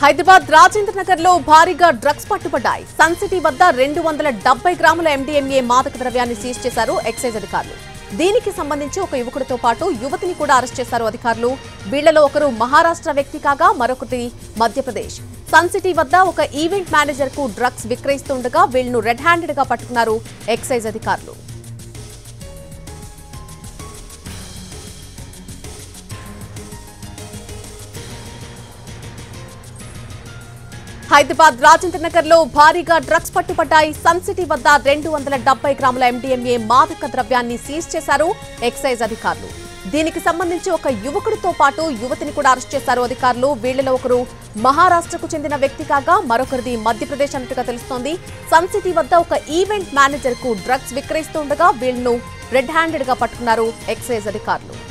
హైదరాబాద్ రాజేంద్ర నగర్ లో భారీగా drugs పట్టుబడ్డాయి sun City వద్ద రెండు వందల డెబ్బై గ్రాముల ఎండీఎంఏ మాదక ద్రవ్యాన్ని సీజ్ చేశారు ఎక్సైజ్ అధికారులు దీనికి సంబంధించి ఒక యువకుడితో పాటు యువతిని కూడా అరెస్ట్ చేశారు అధికారులు వీళ్లలో ఒకరు మహారాష్ట్ర వ్యక్తి కాగా మరొకటి మధ్యప్రదేశ్ సన్ సిటీ వద్ద ఒక ఈవెంట్ మేనేజర్ కు డ్రగ్స్ విక్రయిస్తుండగా వీళ్లను రెడ్ హ్యాండెడ్ గా పట్టుకున్నారు ఎక్సైజ్ అధికారులు హైదరాబాద్ రాజేంద్ర నగర్ లో భారీగా డ్రగ్స్ పట్టుపడ్డాయి సన్ సిటీ వద్ద రెండు వందల డెబ్బై గ్రాముల ఎండీఎంఏ మాదక ద్రవ్యాన్ని సీజ్ చేశారు ఎక్సైజ్ అధికారులు దీనికి సంబంధించి ఒక యువకుడితో పాటు యువతిని కూడా అరెస్ట్ చేశారు అధికారులు వీళ్లలో ఒకరు మహారాష్ట్రకు చెందిన వ్యక్తి కాగా మరొకరిది మధ్యప్రదేశ్ అన్నట్టుగా తెలుస్తోంది సన్ సిటీ వద్ద ఒక ఈవెంట్ మేనేజర్ కు డ్రగ్స్ విక్రయిస్తుండగా వీళ్లను రెడ్ హ్యాండెడ్ గా పట్టుకున్నారు ఎక్సైజ్ అధికారులు